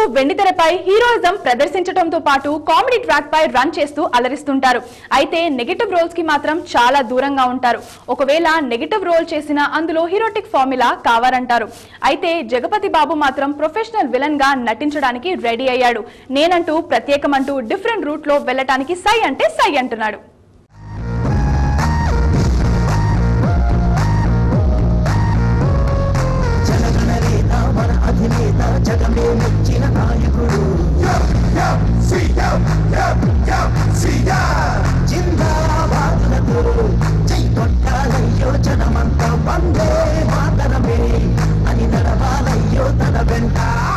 వెండితెరపై heroism ప్రదర్శించడంతో పాటు comedy track పై run చేస్తూ అలరిస్తుంటారు అయితే నెగటివ్ రోల్స్ కి మాత్రం చాలా దూరంగా ఉంటారు ఒకవేళ నెగటివ్ రోల్ చేసినా అందులో హీరోటిక్ ఫార్ములా కావారంటారు అయితే జగపతి బాబు మాత్రం ప్రొఫెషనల్ విలన్ గా నటించడానికి రెడీ అయ్యాడు నేనంటూ ప్రత్యేకమంటూ డిఫరెంట్ రూట్ లో వెళ్ళటానికి సై అంటే సై అంటున్నాడు జనగణనేత మన అధినేత జగమే మెచ్చిన నాయకుడు జిందాబాదులతో జై కొట్టాలయ్యో జనమంతా వందే మాతరమే అని నడవాలయ్యో తన వెంట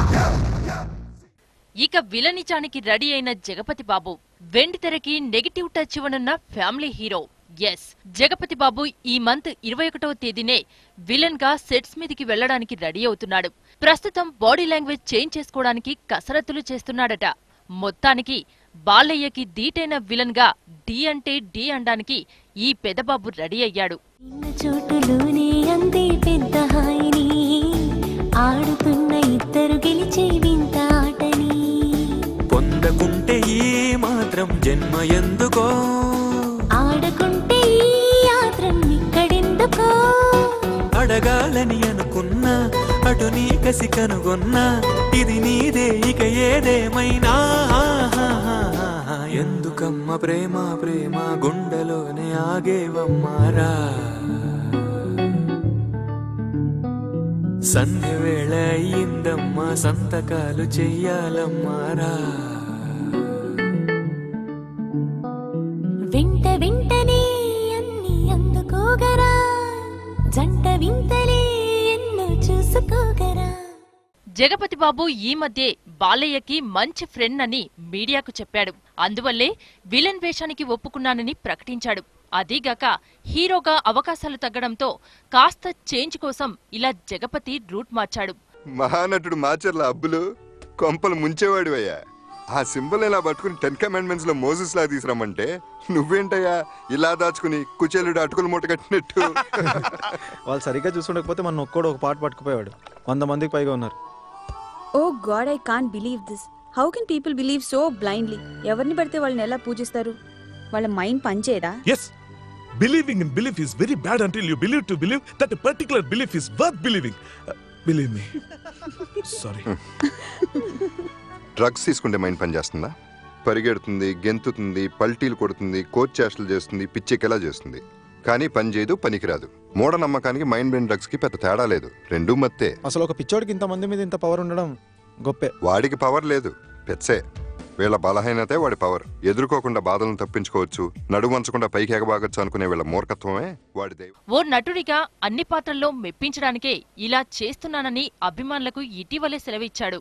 ఇక విలనిజానికి రెడీ అయిన జగపతి బాబు వెండితెరకి నెగిటివ్ టచ్ ఇవ్వనున్న ఫ్యామిలీ హీరో ఎస్ జగపతి బాబు ఈ మంత్ ఇరవై ఒకటవ తేదీనే విలన్ గా సెట్స్ మీదికి వెళ్లడానికి రెడీ అవుతున్నాడు ప్రస్తుతం బాడీ లాంగ్వేజ్ చేంజ్ చేసుకోవడానికి కసరత్తులు చేస్తున్నాడట మొత్తానికి బాలయ్యకి దీటైన విలన్ గా డి అంటే డి అనడానికి ఈ పెదబాబు రెడీ అయ్యాడు చిన్న చోటులోనే అందే పెద్ద హాయిని ఆడుతున్న ఇద్దరు గెలిచే వింత ఆటని పొందకుంటే ఈ మాత్రం జన్మ ఎందుకో ఆడకుంటే ఈ ఆత్రం ఇక్కడెందుకో అడగాలని అనుకున్నా అటు నీ కసి కనుగొన్నా ఇది నీదే ఇక ఏదేమైనా ఎందుకమ్మ ప్రేమ ప్రేమ గుండెలోనే ఆగేవమ్మారా సంధ్య వేళ అయ్యిందమ్మా సంతకాలు చెయ్యాలమ్మారా వెంట వెంటనే అన్ని అందుకోగరా జంట వింతలే ఎన్నో చూసుకోగరా జగపతి బాబు ఈ మధ్యే బాలయ్యకి మంచి ఫ్రెండ్ అని మీడియాకు చెప్పాడు అందువల్లే విలన్ వేషానికి ఒప్పుకున్నానని ప్రకటించాడు అదీగాక హీరోగా అవకాశాలు తగ్గడంతో కాస్త చేంజ్ కోసం ఇలా జగపతి రూట్ మార్చాడు మహానటుడు మాచర్ల అబ్బులు కొంపలు ముంచేవాడివయ్యా ఆ సింబల్ ఇలా పట్టుకుని టెన్ కమాండ్మెంట్స్ లో మోసెస్ లా తీసుకురమ్మంటే నువ్వేంటయ్యా ఇలా దాచుకుని కుచేలుడు అటుకులు మూట కట్టినట్టు వాళ్ళు సరిగ్గా చూసుండకపోతే మన ఒక్కడు ఒక పాట పట్టుకుపోయాడు వంద మందికి పైగా ఉన్నారు oh god I can't believe this how can people believe so blindly ఎవరిని పడితే వాళ్ళని ఎలా పూజిస్తారు వాళ్ళ మైండ్ పనిచేయదా Yes, believing in belief is very bad until you believe to believe that a particular belief is worth believing. Uh, believe me. Sorry. Drugs తీసుకుంటే mind పని చేస్తుందా పరిగెడుతుంది గెంతుతుంది పల్టీలు కొడుతుంది కోచ్ చేష్టలు చేస్తుంది పిచ్చెక్కేలా చేస్తుంది కానీ పని చేయదు పనికిరాదు మూఢనమ్మకానికి మైండ్ బ్రెయిన్ డ్రగ్స్ కి పెద్ద తేడా లేదు రెండూ మత్తే అసలు ఒక పిచ్చోడికి ఇంత మంది మీద ఇంత పవర్ ఉండడం గొప్పే వాడికి పవర్ లేదు పెచ్చే వీళ్ళ బలహీనతే వాడి పవర్ ఎదుర్కోకుండా బాధలను తప్పించుకోవచ్చు నడుము వంచకుండా పైకి ఎగబాగొచ్చు అనుకునే వీళ్ళ మూర్ఖత్వమే వాడి దైవం ఓ నటుడిగా అన్ని పాత్రల్లో మెప్పించడానికే ఇలా చేస్తున్నానని అభిమానులకు ఇటీవలే సెలవిచ్చాడు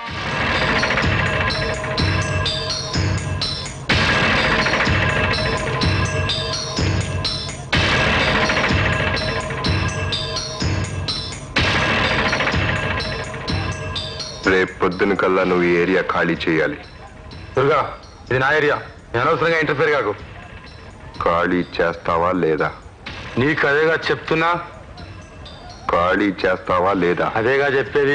రేపు పొద్దున కల్లా నువ్వు ఈ ఏరియా ఖాళీ చేయాలి దుర్గా ఇది నా ఏరియా నేను అనవసరంగా ఇంటర్ఫేర్ కాకు ఖాళీ చేస్తావా లేదా నీకు అదేగా చెప్తున్నా ఖాళీ చేస్తావా లేదా అదేగా చెప్పేది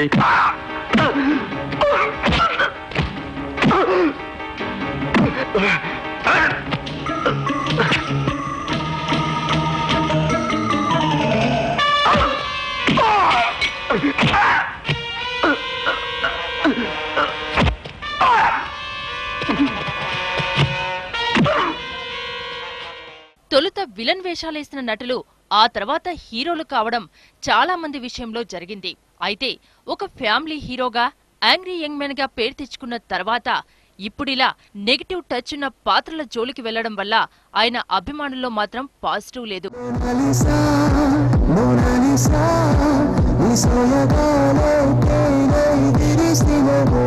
తొలుత విలన్ వేషాలేసిన నటులు ఆ తర్వాత హీరోలు కావడం చాలా మంది విషయంలో జరిగింది అయితే ఒక ఫ్యామిలీ హీరోగా యాంగ్రీ యంగ్ మెన్ గా పేరు తెచ్చుకున్న తర్వాత ఇప్పుడిలా నెగిటివ్ టచ్ ఉన్న పాత్రల జోలికి వెళ్లడం వల్ల ఆయన అభిమానుల్లో మాత్రం పాజిటివ్ లేదు మోనాలిసా మోనాలిసా నీ సోయగాలే తేలే విరిసినవో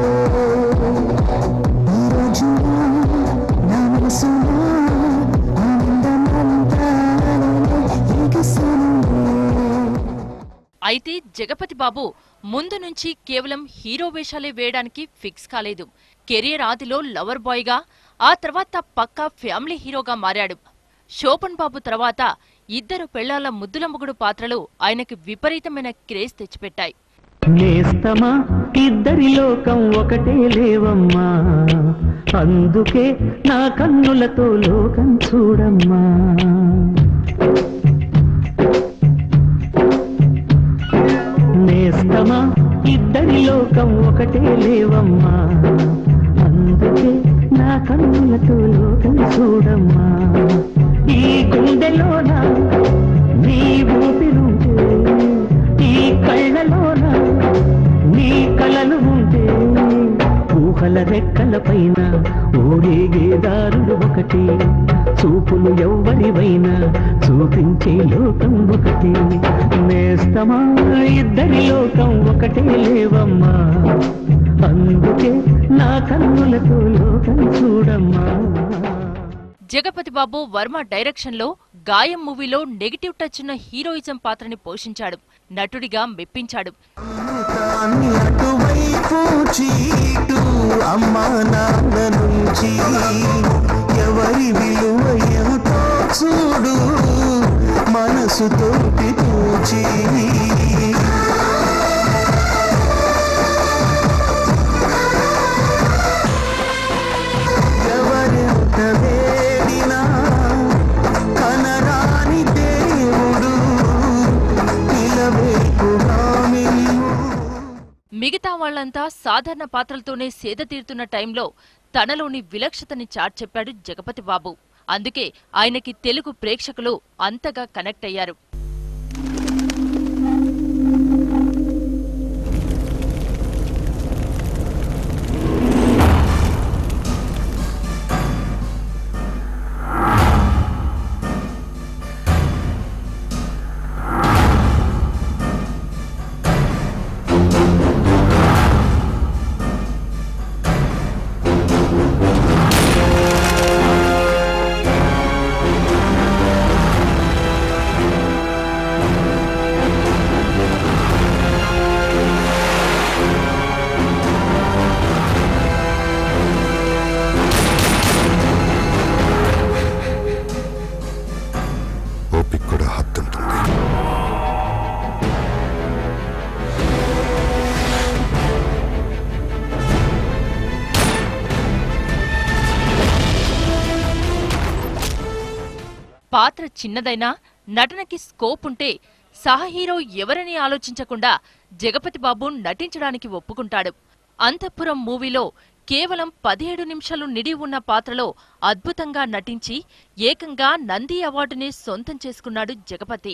ఈరోజు నా మనసులో ఆనందమంతా ఎగిసినుంది అయితే జగపతి బాబు ముందు నుంచి కేవలం హీరో వేషాలే వేయడానికి ఫిక్స్ కాలేదు కెరియర్ ఆదిలో లవర్ బాయ్ గా ఆ తర్వాత పక్కా ఫ్యామిలీ హీరోగా మారాడు శోభన్ బాబు తర్వాత ఇద్దరు పెళ్లాల ముద్దుల మొగుడు పాత్రలు ఆయనకి విపరీతమైన క్రేజ్ తెచ్చిపెట్టాయి నేస్తమా ఇద్దరి లోకం ఒకటే లేవమ్మా అందుకే నా కన్నులతో లోకం చూడమ్మా నేస్తమా ఇద్దరి లోకం ఒకటే లేవమ్మా అందుకే నా కన్నులతో లోకం చూడమ్మా ఈ గుండెలోన నీ ఊపిరుంటే ఈ కళ్ళలోన నీ కలలు ఉంటే ఊహల రెక్కల పైన ఊరేగే దారులు ఒకటి చూపులు ఎవ్వరివైనా చూపించే లోకం ఒకటి నేస్తమా ఇద్దరి లోకం ఒకటే లేవమ్మా అందుకే నా కన్నులతో లోకం చూడమ్మా జగపతి బాబు వర్మ డైరెక్షన్ లో గాయం మూవీలో నెగిటివ్ టచ్ ఉన్న హీరోయిజం పాత్రని పోషించాడు నటుడిగా మెప్పించాడు కాన్ని అటువైపు చీటు అమ్మా నాన్న నుంచి ఎవరి విలువ ఎంతో చూడు మనసుతోటి పూచి ఎవరెంత వేడినా కనరాని దేవుడు నిలవేకు హామీలు మిగతా వాళ్ళంతా సాధారణ పాత్రలతోనే సేద తీరుతున్న టైంలో తనలోని విలక్షతని చాట్ చెప్పాడు జగపతి బాబు అందుకే ఆయనకి తెలుగు ప్రేక్షకులు అంతగా కనెక్ట్ అయ్యారు ఓపిక కూడా హత్తుంటుంది పాత్ర చిన్నదైనా నటనకి స్కోప్ ఉంటే సహ హీరో ఎవరని ఆలోచించకుండా జగపతి బాబు నటించడానికి ఒప్పుకుంటాడు అంతఃపురం మూవీలో కేవలం పదిహేడు నిమిషాలు నిడి ఉన్న పాత్రలో అద్భుతంగా నటించి ఏకంగా నంది అవార్డుని సొంతం చేసుకున్నాడు జగపతి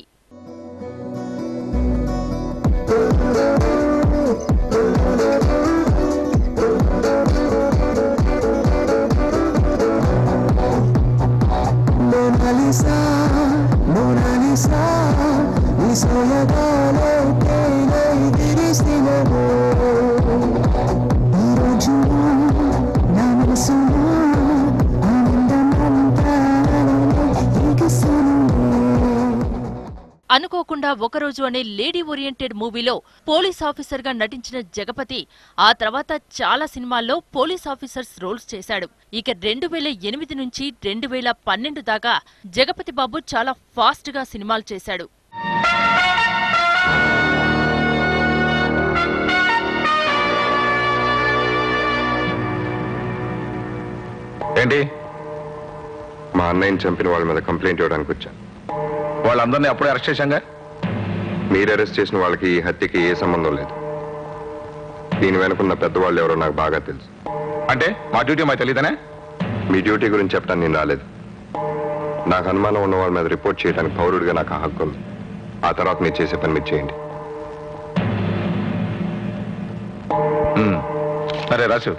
మోనాలిసా మోనాలిసా నీ సోయగాలో తేనై తిరిసినవో ఈరోజు నా మనసులో ఆనందమంతా ఎగిసినుందే అనుకోకుండా ఒకరోజు అనే లేడీ ఓరియంటెడ్ మూవీలో పోలీస్ ఆఫీసర్ గా నటించిన జగపతి ఆ తర్వాత చాలా సినిమాల్లో పోలీస్ ఆఫీసర్స్ రోల్స్ చేశాడు ఇక రెండు వేల ఎనిమిది నుంచి రెండు వేల పన్నెండు దాకా జగపతి బాబు చాలా ఫాస్ట్ గా సినిమాలు చేశాడు ఏంటి మా అన్నయ్యని చంపిన వాళ్ళ మీద కంప్లైంట్ ఇవ్వడానికి వచ్చా వాళ్ళందరినీ అప్పుడే అరెస్ట్ చేశాంగా మీరు అరెస్ట్ చేసిన వాళ్ళకి ఈ హత్యకి ఏ సంబంధం లేదు దీని వెనుకున్న పెద్దవాళ్ళు ఎవరో నాకు బాగా తెలుసు అంటే మా డ్యూటీ మాకు తెలియదనే మీ డ్యూటీ గురించి చెప్పడానికి నేను రాలేదు నాకు అనుమానం ఉన్న వాళ్ళ మీద రిపోర్ట్ చేయడానికి పౌరుడిగా నాకు ఆ హక్కు ఉంది ఆ తర్వాత మీరు చేసే పని మీరు చేయండి సరే రాసు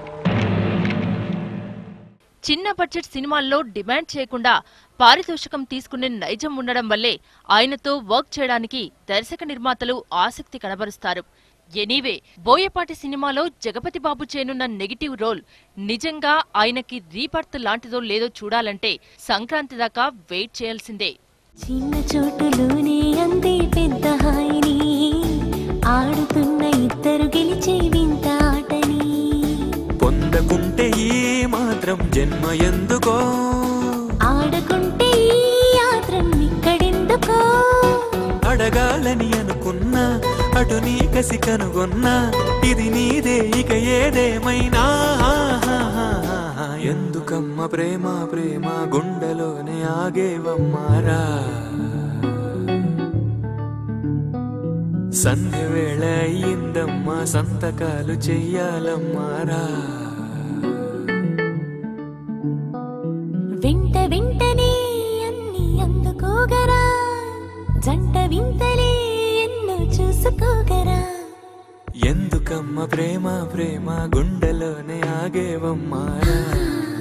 చిన్న బడ్జెట్ సినిమాల్లో డిమాండ్ చేయకుండా పారితోషికం తీసుకునే నైజం ఉండడం వల్లే ఆయనతో వర్క్ చేయడానికి దర్శక నిర్మాతలు ఆసక్తి కనబరుస్తారు ఎనీవే బోయపాటి సినిమాలో జగపతి బాబు చేయనున్న నెగిటివ్ రోల్ నిజంగా ఆయనకి రీబర్త్ లాంటిదో లేదో చూడాలంటే సంక్రాంతి దాకా వెయిట్ చేయాల్సిందే చిన్న చోటులోనే అందే పెద్ద హాయిని ఆడుతున్న ఇద్దరు గెలిచే వింత ఆటని పొందకుంటే ఈ మాత్రం జన్మ ఎందుకో ఆడకుంటే ఈ ఆత్రం ఇక్కడెందుకో అడగాలని అనుకున్నా చాటు నీ కసి కనుగొన్నా ఇది నీదే ఇక ఏదేమైనా ఎందుకమ్మ ప్రేమ ప్రేమ గుండెలోనే ఆగేవమ్మారా సంధ్య వేళ అయ్యిందమ్మా సంతకాలు చెయ్యాలమ్మారా వెంట వెంటనే అన్ని అందుకోగరా జంట వింతలే ఎన్నో చూసుకోగరా ఎందుకమ్మ ప్రేమ ప్రేమ గుండెలోనే ఆగేవమ్మారా